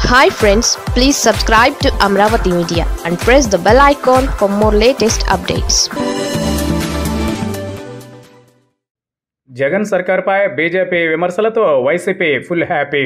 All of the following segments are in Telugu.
hi friends please subscribe to Amaravati media and press the bell icon for more latest updates Jagan సర్కార్పై బీజేపీ విమర్శలతో YCP full happy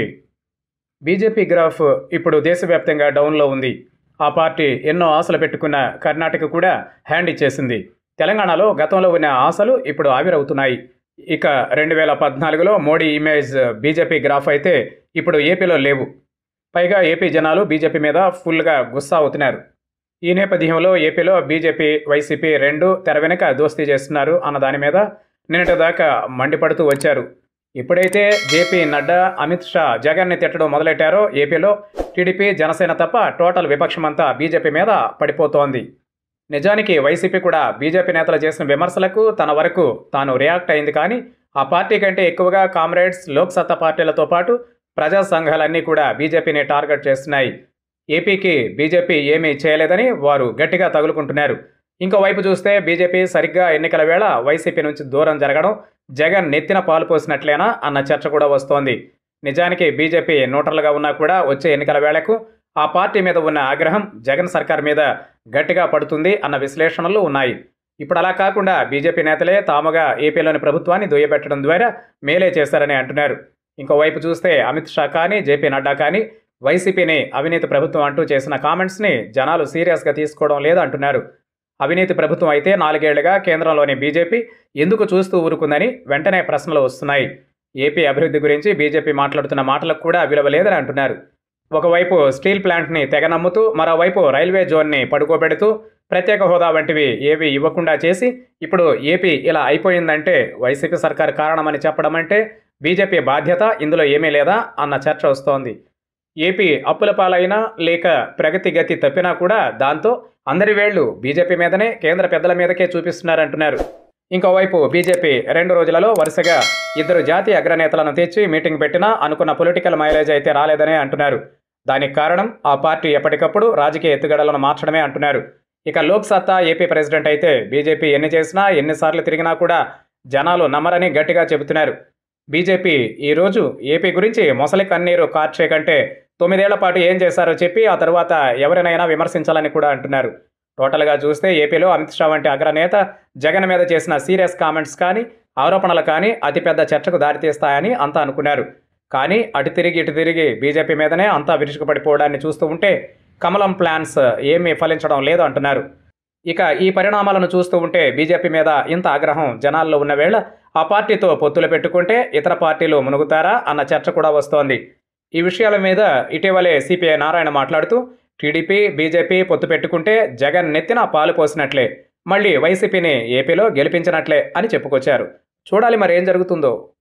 BJP graph ఇప్పుడు దేశవ్యాప్తంగా డౌన్లో ఉంది ఆ పార్టీ ఎన్నో ఆశలు పెట్టుకున్న కర్ణాటక కూడా హ్యాండ్ ఇచ్చేసింది తెలంగాణలో గతంలో ఉన్న ఆశలు ఇప్పుడు ఆవిరవుతున్నాయి ఇక రెండు వేల పద్నాలుగులో మోడీ ఇమేజ్ బీజేపీ గ్రాఫ్ అయితే ఇప్పుడు ఏపీలో లేవు పైగా ఏపీ జనాలు బీజేపీ మీద ఫుల్గా గుస్సా అవుతున్నారు ఈ నేపథ్యంలో ఏపీలో బీజేపీ వైసీపీ రెండు తెర వెనుక దోస్తీ చేస్తున్నారు అన్న దాని మీద నిన్నటిదాకా మండిపడుతూ వచ్చారు ఎప్పుడైతే జేపీ నడ్డా అమిత్ షా జగన్ని తిట్టడం మొదలెట్టారో ఏపీలో టీడీపీ జనసేన తప్ప టోటల్ విపక్షమంతా బీజేపీ మీద పడిపోతోంది నిజానికి వైసీపీ కూడా బీజేపీ నేతలు చేసిన విమర్శలకు తన వరకు తాను రియాక్ట్ అయింది కానీ ఆ పార్టీ కంటే ఎక్కువగా కామ్రేడ్స్ లోక్సత్తా పార్టీలతో పాటు ప్రజా సంఘాలన్నీ కూడా బీజేపీని టార్గెట్ చేస్తున్నాయి ఏపీకి బీజేపీ ఏమీ చేయలేదని వారు గట్టిగా తగులుకుంటున్నారు ఇంకో వైపు చూస్తే బీజేపీ సరిగ్గా ఎన్నికల వేళ వైసీపీ నుంచి దూరం జరగడం జగన్ నెత్తిన పాలు పోసినట్లేనా అన్న చర్చ కూడా వస్తోంది నిజానికి బీజేపీ న్యూట్రల్గా ఉన్నా కూడా వచ్చే ఎన్నికల వేళకు ఆ పార్టీ మీద ఉన్న ఆగ్రహం జగన్ సర్కార్ మీద గట్టిగా పడుతుంది అన్న విశ్లేషణలు ఉన్నాయి ఇప్పుడు అలా కాకుండా బీజేపీ నేతలే తాముగా ఏపీలోని ప్రభుత్వాన్ని దుయ్యబెట్టడం ద్వారా మేలే చేశారని అంటున్నారు ఇంకోవైపు చూస్తే అమిత్ షా కానీ జేపీ నడ్డా కానీ వైసీపీని అవినీతి ప్రభుత్వం అంటూ చేసిన కామెంట్స్ని జనాలు సీరియస్గా తీసుకోవడం లేదంటున్నారు అవినీతి ప్రభుత్వం అయితే నాలుగేళ్లుగా కేంద్రంలోని బీజేపీ ఎందుకు చూస్తూ ఊరుకుందని వెంటనే ప్రశ్నలు వస్తున్నాయి ఏపీ అభివృద్ధి గురించి బీజేపీ మాట్లాడుతున్న మాటలకు కూడా విలువ లేదని అంటున్నారు ఒకవైపు స్టీల్ ప్లాంట్ని తెగ నమ్ముతూ మరోవైపు రైల్వే జోన్ని పడుకోబెడుతూ ప్రత్యేక హోదా వంటివి ఏవి ఇవ్వకుండా చేసి ఇప్పుడు ఏపీ ఇలా అయిపోయిందంటే వైసీపీ సర్కార్ కారణమని చెప్పడం అంటే బీజేపీ బాధ్యత ఇందులో ఏమీ లేదా అన్న చర్చ వస్తోంది ఏపీ అప్పుల పాలైనా లేక ప్రగతి గతి తప్పినా కూడా దాంతో అందరి వేళ్లు బీజేపీ మీదనే కేంద్ర పెద్దల మీదకే చూపిస్తున్నారంటున్నారు ఇంకోవైపు బీజేపీ రెండు రోజులలో వరుసగా ఇద్దరు జాతీయ అగ్రనేతలను తెచ్చి మీటింగ్ పెట్టినా అనుకున్న పొలిటికల్ మైలేజ్ అయితే రాలేదనే అంటున్నారు దానికి కారణం ఆ పార్టీ ఎప్పటికప్పుడు రాజకీయ ఎత్తుగడలను మార్చడమే అంటున్నారు ఇక లోక్ సత్తా ఏపీ ప్రెసిడెంట్ అయితే బీజేపీ ఎన్ని చేసినా ఎన్నిసార్లు తిరిగినా కూడా జనాలు నమ్మరని గట్టిగా చెబుతున్నారు బీజేపీ ఈరోజు ఏపీ గురించి మొసలి కన్నీరు కార్చే కంటే తొమ్మిదేళ్ల పాటు ఏం చేశారో చెప్పి ఆ తర్వాత ఎవరినైనా విమర్శించాలని కూడా అంటున్నారు టోటల్గా చూస్తే ఏపీలో అమిత్ షా వంటి అగ్రనేత జగన్ మీద చేసిన సీరియస్ కామెంట్స్ కానీ ఆరోపణలు కానీ అతిపెద్ద చర్చకు దారితీస్తాయని అంతా అనుకున్నారు కానీ అటు తిరిగి ఇటు తిరిగి బీజేపీ మీదనే అంతా విరుచుకుపడిపోవడాన్ని చూస్తూ ఉంటే కమలం ప్లాన్స్ ఏమీ ఫలించడం లేదు అంటున్నారు ఇక ఈ పరిణామాలను చూస్తూ ఉంటే బీజేపీ మీద ఇంత ఆగ్రహం జనాల్లో ఉన్న వేళ ఆ పార్టీతో పొత్తులు పెట్టుకుంటే ఇతర పార్టీలు మునుగుతారా అన్న చర్చ కూడా వస్తోంది ఈ విషయాల మీద ఇటీవలే సిపిఐ నారాయణ మాట్లాడుతూ టీడీపీ బీజేపీ పొత్తు పెట్టుకుంటే జగన్ నెత్తిన పాలు పోసినట్లే మళ్ళీ వైసీపీని ఏపీలో గెలిపించినట్లే అని చెప్పుకొచ్చారు చూడాలి మరి ఏం జరుగుతుందో